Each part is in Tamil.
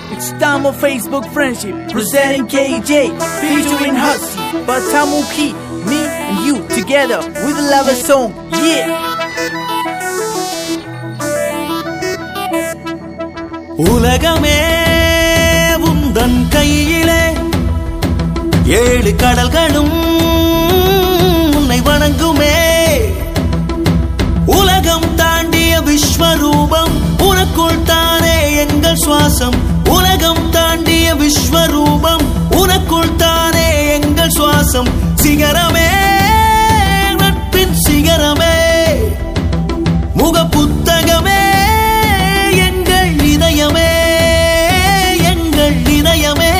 It's time of Facebook friendship. Presenting KJ, featuring Hussy, Batamuki, me and you together with a love song. Yeah. உலகமே உந்தன் கையிலே ஏழு கடல்களும் உன்னை வணங்குமே உலகம் தாண்டிய விஸ்வரூபம் உனக்குள் தானே எங்கள் சுவாசம் உலகம் தாண்டிய விஸ்வரூபம் உனக்குள் தானே எங்கள் சுவாசம் சிகரமே நட்பின் சிகரமே முக புத்தகமே எங்கள் இதயமே எங்கள் இதயமே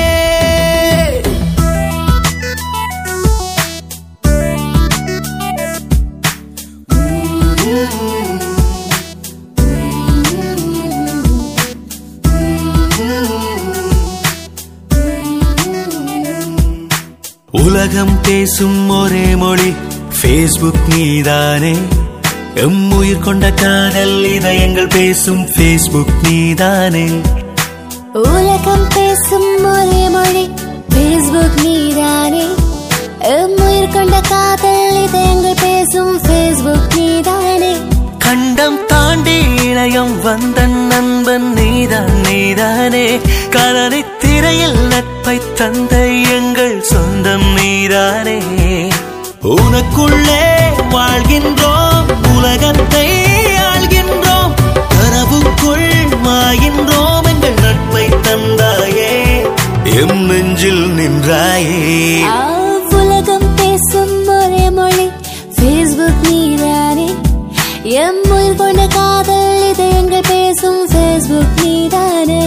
உலகம் பேசும் ஒரே மொழி ஃபேஸ்புக் நீதானே எம் உயிர் கொண்ட காதல் இதயங்கள் பேசும் ஃபேஸ்புக் நீதானே உலகம் பேசும் ஒரே மொழி பேஸ்புக் நீதானே எம் உயிர் கொண்ட காதல் இதயங்கள் பேசும் ஃபேஸ்புக் நீதானே கண்டம் தாண்டி இளையம் வந்த நண்பன் நீதான் நீதானே கலனை திரையில் நட்பை தந்த எங்கள் சொந்தம் நீதானே உனக்குள்ளே வாழ்கின்றோம் உலகத்தை ஆள்கின்றோம் கனவுக்குள் மாகின்றோம் எங்கள் நட்பை தந்தாயே எம் நெஞ்சில் நின்றாயே ஆ, உலகம் பேசும் ஒரே மொழி ஃபேஸ்புக் நீதானே எம் உயிர் கொண்ட காதல் இதயங்கள் பேசும் ஃபேஸ்புக் நீதானே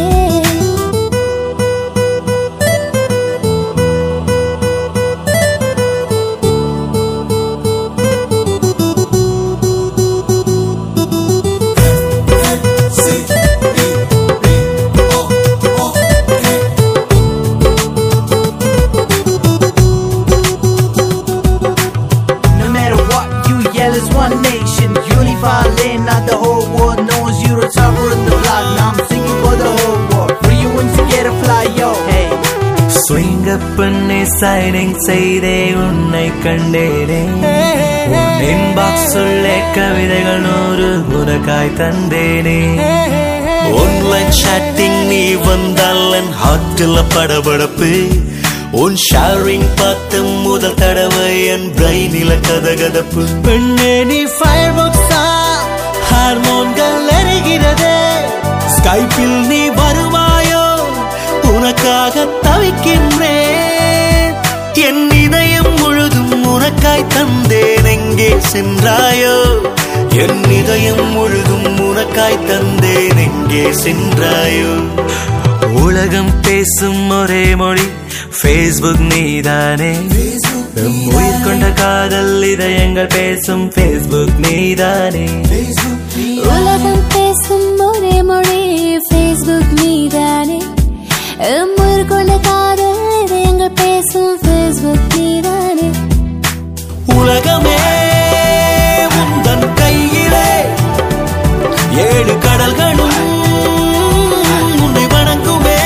No matter what, you yell as one nation. Unified land, not the whole world knows you the top of the block. Now I'm singing for the whole world. For you and to get a fly, yo. Hey. ஸ்விங்க பண்ணி சைனிங் செய்தே உன்னை கண்டேனே உன் இன்பாக்ஸ் சொல்லே கவிதைகள் நூறு உனக்காய் தந்தேனே ஆன்லைன் சாட்டிங் நீ வந்தால் என் ஹார்ட்டில் படபடப்பு உன் ஷேரிங் பார்த்த முதல் தடவை என் பிரைனில கதகதப்பு பெண்ணே நீ ஃபயர் பாக்ஸா ஹார்மோன்கள் எரிகிறதே ஸ்கைப்பில் நீ வருவாயோ உனக்காக தவிக்கின்றேன் என் இதயம் முழுதும் உனக்காய் தந்தேன் எங்கே சென்றாயோ என் இதயம் முழுதும் உனக்காய் தந்தேன் எங்கே சென்றாயோ உலகம் பேசும் ஒரே மொழி ஃபேஸ்புக் நீதானே எம் உயிர் கொண்ட காதல் இதயங்கள் பேசும் ஃபேஸ்புக் நீதானே உலகம் பேசும் ஒரே மொழி ஃபேஸ்புக் நீதானே எம் உயிர் கொண்ட காதல் இதயங்கள் பேசும் ஃபேஸ்புக் நீதானே உலகமே உந்தன் கையிலே ஏழு கடல்களும் உன்னை வணங்குமே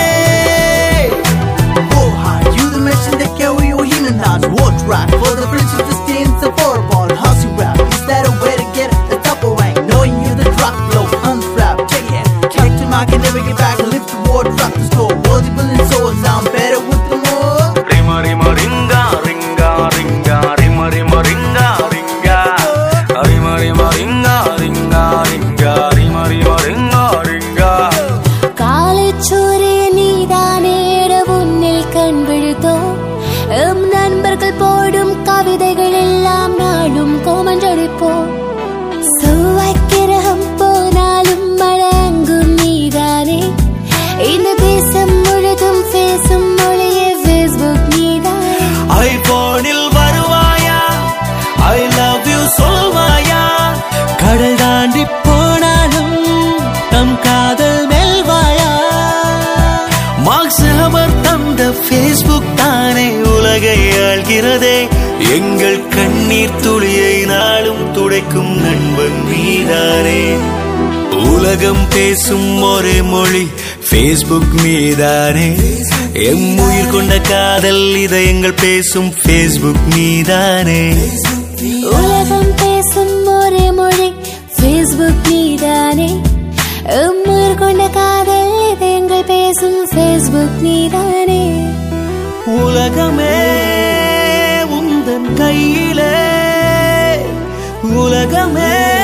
Go hard, you the mission that carry your healing hearts. Watch right for the friendship that stands up for upon. Hustle rap, is that a way to get the top of rank? Knowing you the drop low, unflap, check it. Check to mark and never get back. Lift the ward, drop the score. Multiple in souls, I'm better with the more. ரிம ரிம ரிங்கா ரிங்கா ரிங்கா ரிம ரிம ரிங்கா ரிங்கா ரிம ரிம ரிங்கா ரிங்கா ரிங்கா ரிம ரிம ரிங்கா ரிங்கா காலைச்சோரே நீதானே உன்னில் கண் விழுத்தோம் எம் நண்பர்கள் போடும் கவிதைகள் எல்லாம் நாளும் கோமஞ்சடிப்போம் செவ்வாய் கிரகம் போனாலும் மழங்கும் நீதானே இந்த தேசம் முழுதும் பேசும் மொழியே ஃபேஸ்புக் நீதானே ஐபோனில் வருவாயா ஐ லவ் யூ சொல்வாயா கடல் தாண்டி போனாலும் நம் காதல் மெல்வாயா மார்க்ஸ் அவர் தந்த ஃபேஸ்புக் தானே உலகை ஆள்கிறதே எங்கள் கண்ணீர் துளியை நாளும் துடைக்கும் நண்பன் நீதானே உலகம் பேசும் ஒரே மொழி ஃபேஸ்புக் மீதானே எம் உயிர் கொண்ட காதல் இதயங்கள் பேசும் ஃபேஸ்புக் மீதானே உலகம் பேசும் ஒரே மொழி ஃபேஸ்புக் நீதானே உம்மூர் கொண்ட காதல் இதயங்கள் பேசும் ஃபேஸ்புக் நீதானே உலகமே உந்தன் கையிலே உலகமே